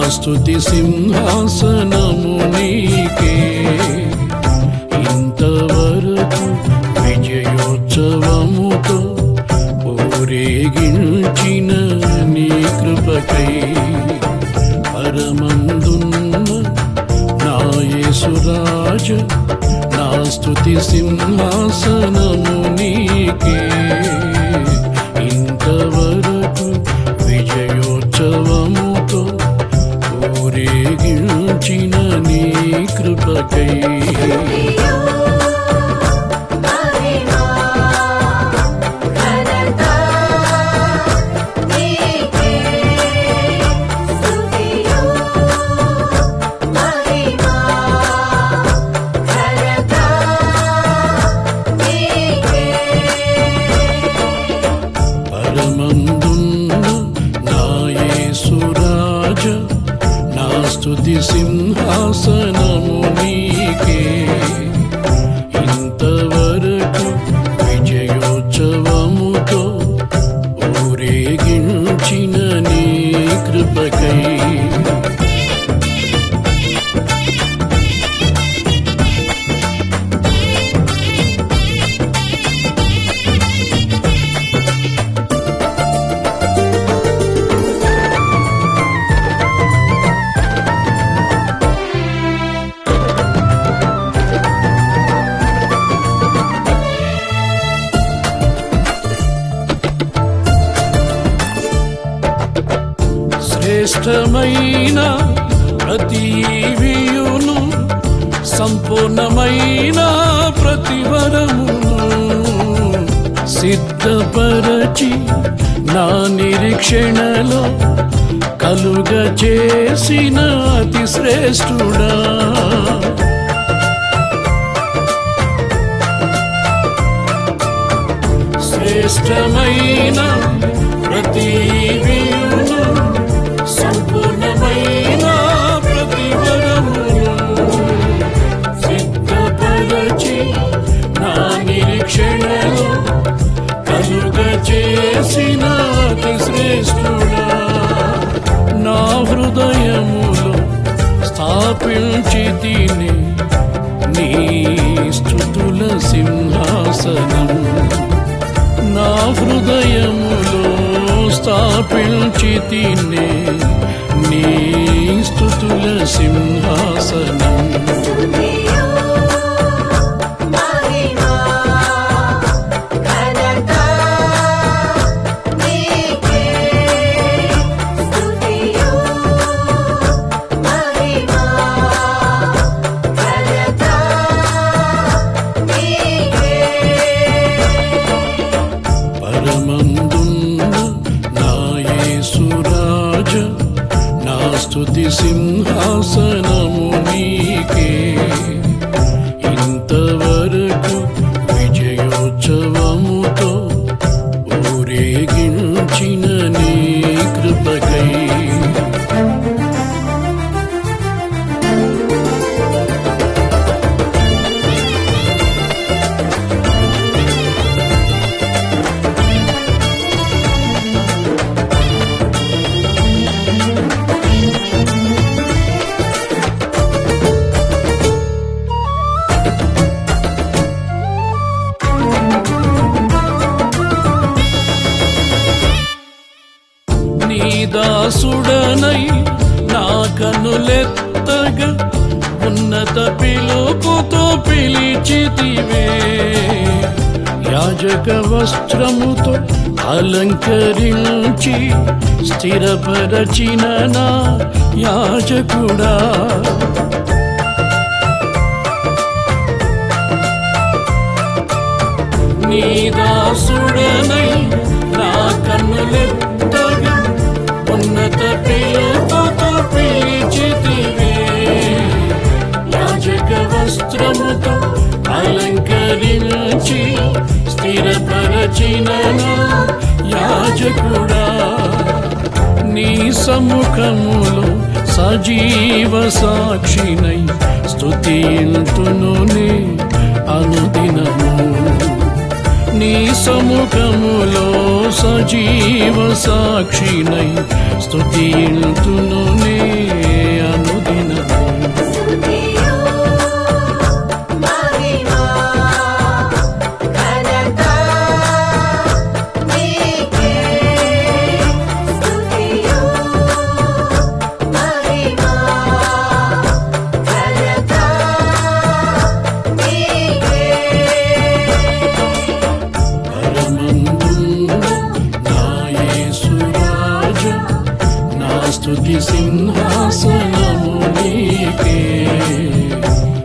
స్తుతి సింహాసనము నీకే ఇంతవరకు విజయోత్సవముతో ఊరేగించిన నీ కృపకై పరమందున్న నా యేసురాజ నా స్తుతి సింహాసనము నీకే ఇంతవరకు విజయోత్సవముతో ఊరేగించిన నీ కృపకై స్తుతియు మహిమా ఘనత నీకే స్తుతియు మహిమా ఘనత నీకే పరమందున్న నా యేసురాజ నా స్తుతి సింహాసనము నీకే ఇంతవరకు విజయోత్సవముతో ఊరేగించిన నీ కృపకై శ్రేష్టమైన ప్రతివియును సంపూర్ణమైన ప్రతివరమును సిద్ధపరచి నా నిరీక్షణలో కలుగ చేసిన అతి శ్రేష్ఠుడా శ్రేష్టమైన ప్రతివియును సంపూర్ణమైన ప్రతివరమును సిద్ధపరచి నా నిరీక్షణలో కలుగ చేసిన అతి శ్రేష్ఠుడా నా హృదయములో స్థాపించి తిని నీ స్థుతుల సింహాసనం నా హృదయములో స్థాపించి తినే నీ స్థుతుల సింహాసనం స్తుతియు మహిమా ఘనత నీకే స్తుతియు మహిమా ఘనత నీకే పరమందున్న నా యేసురాజ నా స్తుతి సింహాసనము నీకే ఇంతవరకు విజయోత్సవముతో ఊరేగించిన నీ కృపకై నీ దాసుడనై నా కనులెత్తగా ఉన్నత పిలుపుతో పిలిచితివే యాజక వస్త్రముతో అలంకరించి స్థిరపరచిన నా యాజకుడా నీ దాసుడనై నా కన్నులెత్తగా ఉన్నత పిలుపుతో పిలిచితివే యాజక వస్త్రముతో అలంకరించి స్థిరపరచిన నా యాజకుడా నీ సముఖములో సజీవ సాక్షినై స్తుతింతును నే అనుదినము నీ సముఖములో సజీవ సాక్షినై స్తుతింతును నే సింహాసనము నీకే